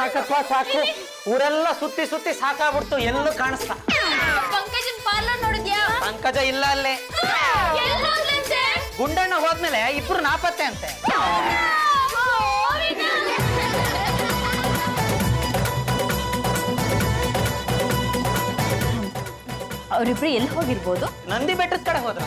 ಸಾಕಪ್ಪ ಸಾಕು ಊರೆಲ್ಲ ಸುತ್ತಿ ಸುತ್ತಿ ಸಾಕಾಗ್ಬಿಡ್ತು ಎಲ್ಲೂ ಕಾಣಿಸ್ತಾ ಪಂಕಜನ್ ಪಾರ್ಲರ್ ನೋಡಿದ್ಯಾ ಪಂಕಜ ಇಲ್ಲ ಅಲ್ಲೇ ಎಲ್ಲೋಗ್ಲಂತೆ ಗುಂಡಣ್ಣ ಹೋದ್ಮೇಲೆ ಇಬ್ರು ನಾಪತ್ತೆ ಅಂತೆ ಅವರಿಬ್ರು ಎಲ್ಲಿ ಹೋಗಿರ್ಬೋದು ನಂದಿ ಬೆಟ್ಟದ ಕಡೆ ಹೋದ್ರ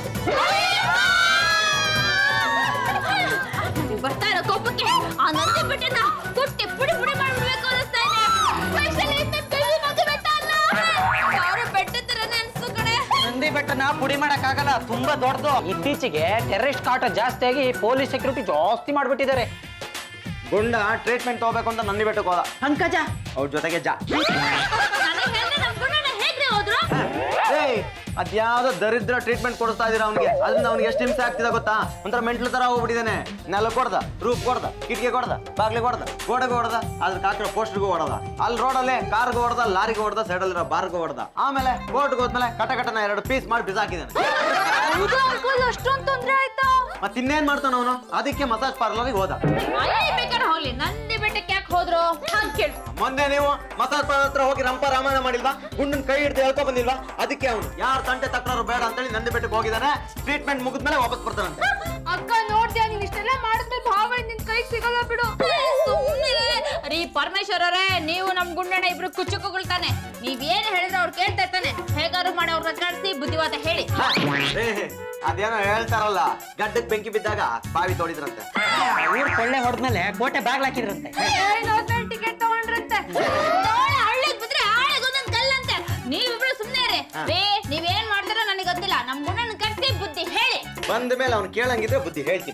ಬರ್ತಾ ಇರೋ ಕೋಪಕ್ಕೆ ಆ ನಂದಿ ಬೆಟ್ಟನ ಕುಟ್ಟಿ ಪುಡಿ ಪುಡಿ ಮಾಡ್ಬಿಡ್ಬೇಕು ಅನಿಸ್ತಾ ಇದೆ Especially ಇದ್ನ ಕೈಲಿ ನಂದಿ ಬೆಟ್ಟ ಅಲ್ಲ. ಯಾರೋ ಬೆಟ್ಟದ ಥರನೇ ಅನ್ಸ್ತು ಕಣೆ. ನಂದಿ ಬೆಟ್ಟನ ಪುಡಿ ಮಾಡಕ್ ಆಗಲ್ಲ ತುಂಬಾ ದೊಡ್ಡದು ಇತ್ತೀಚೆಗೆ ಟೆರರಿಸ್ಟ್ ಕಾಟ ಜಾಸ್ತಿ ಆಗಿ ಪೊಲೀಸ್ ಸೆಕ್ಯೂರಿಟಿ ಜಾಸ್ತಿ ಮಾಡ್ಬಿಟ್ಟಿದ್ದಾರೆ ಗುಂಡ ಟ್ರೀಟ್ಮೆಂಟ್ ತಗೋಬೇಕು ಅಂತ ನಂದಿ ಬೆಟ್ಟಕ್ಕೆ ಹೋದ ಪಂಕಜ ಅವ್ರ ಜೊತೆಗೆ ಜಾ ನನಗ್ ಹೇಳ್ದೆ ನಮ್ ಗುಂಡಣ್ಣ ಹೇಗ್ರಿ ಹೋದ್ರು ಏಯ್ ಅದ್ಯಾವ್ದೋ ದರಿದ್ರ ಟ್ರೀಟ್ಮೆಂಟ್ ಕೊಡಿಸ್ತಾ ಇದೀರ ಅವ್ನಿಗೆ ಅದರಿಂದ ಅವ್ನಿಗೆ ಎಷ್ಟು ಹಿಂಸೆ ಆಗ್ತಿದೆ ಗೊತ್ತಾ ಒಂಥರ ಮೆಂಟ್ಲು ತರ ಹೋಗ್ಬಿಟ್ಟಿದ್ದಾನೆ ನೆಲ ಕೊಡ್ದ ರೂಪ್ ಕೊಡ್ದ ಕಿಟಕಿ ಕೊಡ್ದ ಬಾಗ್ಲಿ ಕೊಡ್ದ ಗೋಡೆಗೆ ಹೊಡ್ದ ಅದ್ರ ಹಾಕಿರೋ ಪೋಸ್ಟ್ಗೂ ಹೊಡ್ದ ಅಲ್ಲಿ ರೋಡಲ್ಲೇ ಕಾರ್ಗೂ ಹೊಡ್ದ ಲಾರಿಗೆ ಹೊಡ್ದ ಸೈಡಲ್ಲಿರೋ ಬಾರ್ಗೂ ಹೊಡ್ದ ಆಮೇಲೆ ಕೋರ್ಟ್ಗೆ ಹೋದ್ಮೇಲೆ ಕಟ ಕಟನ ಎರಡು ಪೀಸ್ ಮಾಡಿ ಬಿಸಾಕಿದ್ದಾನೆ ಹೌದಾ ಅಂಕಲ್ ಅಷ್ಟೊಂದು ತೊಂದ್ರೆ ಆಯ್ತಾ ಮತ್ತೆ ಇನ್ನೇನ್ ಮಾಡ್ತಾನ ಅವನು ಅದಕ್ಕೆ ಮಸಾಜ್ ಪಾರ್ಲರ್ಗೆ ಹೋದ ಅಲ್ಲಿ ಬೇಕಾದ್ರೆ ಹೋಗ್ಲಿ ನಂದಿ ಬೆಟ್ಟಕ್ಕೆ ಯಾಕೆ ಹೋದ್ರು ಹಾಗೆ ಕೇಳು ಮೊನ್ನೆ ನೀವು ಮಸಾಜ್ ಪಾರ್ಲರ್ ಹತ್ರ ಹೋಗಿ ರಂಪ ರಾಮಾಯಣ ಮಾಡಿಲ್ವಾ ಗುಂಡನ್ ಕೈ ಹಿಡ್ದು ಹೇಳ್ಕೊ ಬಂದಿಲ್ವಾ ಅದಕ್ಕೆ ಅವನು ಯಾರ ತಂಟೆ ತಕರಾರು ಬೇಡ ಅಂತೇಳಿ ನಂದಿ ಬೆಟ್ಟಕ್ಕೆ ಹೋಗಿದ್ದಾನೆ ಟ್ರೀಟ್ಮೆಂಟ್ ಮುಗಿದ್ಮೇಲೆ ವಾಪಸ್ ಬರ್ತಾನಂತೆ ಅಕ್ಕ ನೋಡ್ದ್ಯಾ ನೀನ್ ಇಷ್ಟೆಲ್ಲ ಮಾಡಿದ್ಮೇಲೆ ಭಾವ ನಿನ್ ಕೈಗೆ ಸಿಗಲ್ಲ ಬಿಡು ಸುಮ್ಮನೆ ರೀ ಪರಮೇಶ್ವರ್ ಅವರೇ ನೀವು ನಮ್ ಗುಂಡಣ್ಣ ಇಬ್ರು ಕುಚ್ಚುಕುಗಳ್ತಾನೆ ನೀವೇನ್ ಹೇಳಿದ್ರೆ ಅವ್ರು ಕೇಳ್ತಾ ಇರ್ತಾನೆ ಹೇಗಾದ್ರು ಮಾಡಿ ಅವ್ರ ಕಳ್ಸಿ ಬುದ್ಧಿವಾದ ಹೇಳಿ ಏ, ಅದೇನೋ ಹೇಳ್ತಾರಲ್ಲ ಗಡ್ಡಕ್ ಬೆಂಕಿ ಬಿದ್ದಾಗ ಬಾವಿ ತೋಡಿದ್ರಂತೆ ಊರ್ ಕೊಳ್ಳೆ ಹೊಡೆದ್ಮೇಲೆ ಕೋಟೆ ಬಾಗ್ಲ ಹಾಕಿದ್ರಂತೆ ಟಿಕೆಟ್ ತಗೊಂಡ್ರಂತೆ ಹಳ್ಳಿಗ್ ಬಿದ್ರೆ ಆಳಿಗೆ ಒಂದೊಂದ್ ಕಲ್ಲಂತೆ ನೀವಿಬ್ರು ಸುಮ್ನೆ ರೀ ರೇ ನೀವೇನ್ ಮಾಡ್ತಾರೋ ನನಗೆ ಗೊತ್ತಿಲ್ಲ ನಮ್ ಗುಂಡಣ್ಣ ಕಟ್ಟಿ ಬುದ್ಧಿ ಹೇಳಿ ಬಂದ ಮೇಲೆ ಅವ್ನು ಕೇಳಂಗಿದ್ರೆ ಬುದ್ಧಿ ಹೇಳ್ತೀನಿ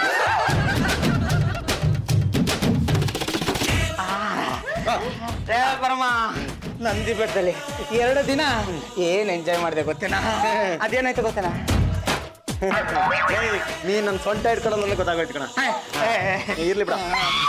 ಪರಮ ನಂದಿ ಬೆಟ್ಟದಲ್ಲಿ ಎರಡು ದಿನ ಏನ್ ಎಂಜಾಯ್ ಮಾಡಿದೆ ಗೊತ್ತೇನಾ ಅದೇನಾಯ್ತು ಗೊತ್ತೇನಾ ಏಯ್, ನೀನ್ ನನ್ ಸೊಂಟ ಹಿಡ್ಕೊಂಡು ನನಗೆ ಗೊತ್ತಾಗೋಯ್ತು ಕಣ ಇರ್ಲಿ ಬಿಡ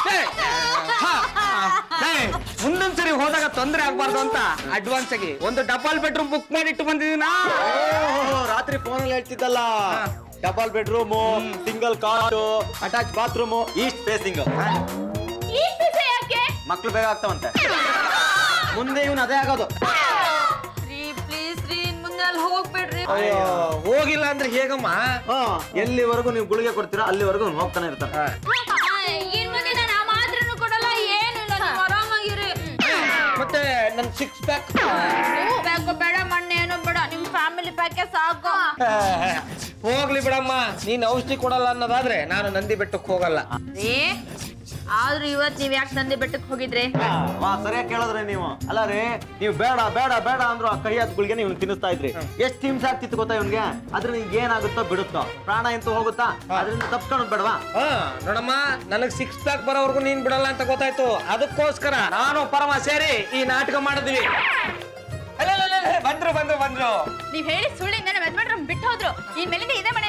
ಮುಂದೊಂದ್ಸರಿ ಹೋದಾಗ ತೊಂದರೆ ಆಗ್ಬಾರ್ದು ಅಂತ ಅಡ್ವಾನ್ಸ್ ಆಗಿ ಒಂದು ಡಬಲ್ ಬೆಡ್ರೂಮ್ ಬುಕ್ ಮಾಡಿ ಇಟ್ಟು ಬಂದಿದ್ದೀನಾ ಓಹೋ, ರಾತ್ರಿ ಫೋನಲ್ಲಿ ಹೇಳ್ತಿದ್ದಲ್ಲ double bedroom single car attach bathroom east facing ಈ ಪಿಸೆ ಯಾಕೆ ಮಕ್ಳು ಬೇಗ ಆಗ್ತಾವಂತೆ ಮುಂದೆ ಇವನು ಅದೇ ಆಗೋದು ರೀ ಪ್ಲೀಸ್ ರೀ ಇನ್ ಮುಂದೆ ಅಲ್ಲಿ ಹೋಗ್ಬೇಡ್ರಿ ಅಯ್ಯೋ ಹೋಗಿಲ್ಲ ಅಂದ್ರೆ ಹೇಗಮ್ಮ ಹಾ ಎಲ್ಲಿವರೆಗೂ ನೀವು ಗುಳಿಗೆ ಕೊಡ್ತೀರಾ ಅಲ್ಲಿವರೆಗೂ ಅವ್ನು ಹೋಗ್ತಾನೆ ಇರ್ತಾನೆ ಇನ್ ಮುಂದೆ ನಾನು ಆ ಮಾತ್ರನು ಕೊಡಲ್ಲ ಏನು ಇಲ್ಲ ನೀವು ಆರಾಮಾಗಿರಿ ಮತ್ತೆ ನನ್ ಸಿಕ್ಸ್ ಪ್ಯಾಕ್ ಬೇಕು ಬೇಡ ಮಣ್ಣೇನು ಬೇಡ ನಿಮ್ ಫ್ಯಾಮಿಲಿ ಪ್ಯಾಕೆ ಸಾಕು ಹೋಗ್ಲಿ ಬಿಡಮ್ಮ ನೀನ್ ಔಷಧಿ ಕೊಡಲ್ಲ ಅನ್ನೋದಾದ್ರೆ ನಾನು ನಂದಿ ಬೆಟ್ಟಕ್ಕೆ ಹೋಗಲ್ಲ ರೀ ಆದ್ರೂ ಇವತ್ ನೀವ್ ಯಾಕೆ ನಂದಿ ಬೆಟ್ಟಕ್ಕೆ ಹೋಗಿದ್ರಿ ವಾ ಸರಿಯಾಗಿ ಕೇಳಿದ್ರಿ ನೀವು ಅಲ್ಲ ರೀ ನೀವು ಬೇಡ ಬೇಡ ಬೇಡ ಅಂದ್ರು ಆ ಕೈ ಹತ್ ಗುಳಿಗೆ ನೀವು ತಿನ್ನಿಸ್ತಾ ಇದ್ರಿ ಎಷ್ಟು ಹಿಂಸೆ ಆಗ್ತಿತ್ತು ಗೊತ್ತಾ ಇವ್ನಿಗೆ ಅದ್ರಿಂದ ಏನಾಗುತ್ತೋ ಬಿಡುತ್ತೋ ಪ್ರಾಣ ಎಂತೂ ಹೋಗುತ್ತಾ ಅದರಿಂದ ತಪ್ಸ್ಕೊಳೋದ್ ಬೇಡವಾ ಹಾ ನೋಡಮ್ಮ ನನಗ್ ಸಿಕ್ಸ್ ಪ್ಯಾಕ್ ಬರೋವರೆಗೂ ನೀನ್ ಬಿಡಲ್ಲ ಅಂತ ಗೊತ್ತಾಯ್ತು ಅದಕ್ಕೋಸ್ಕರ ನಾನು ಪರಮ ಸೇರಿ ಈ ನಾಟಕ ಮಾಡಿದ್ವಿ ಅಲ್ಲ, ಅಲ್ಲ, ಅಲ್ಲ, ಬಂದ್ರು ಬಂದ್ರು ಬಂದ್ರು ನೀವ್ ಹೇಳಿ ಸುಳ್ಳಿಂದ ನಮ್ಮ ಯಜಮಾನ್ರು ಬಿಟ್ಟು ಹೋದ್ರು ಇನ್ ಮೇಲಿಂದ ಇದೇ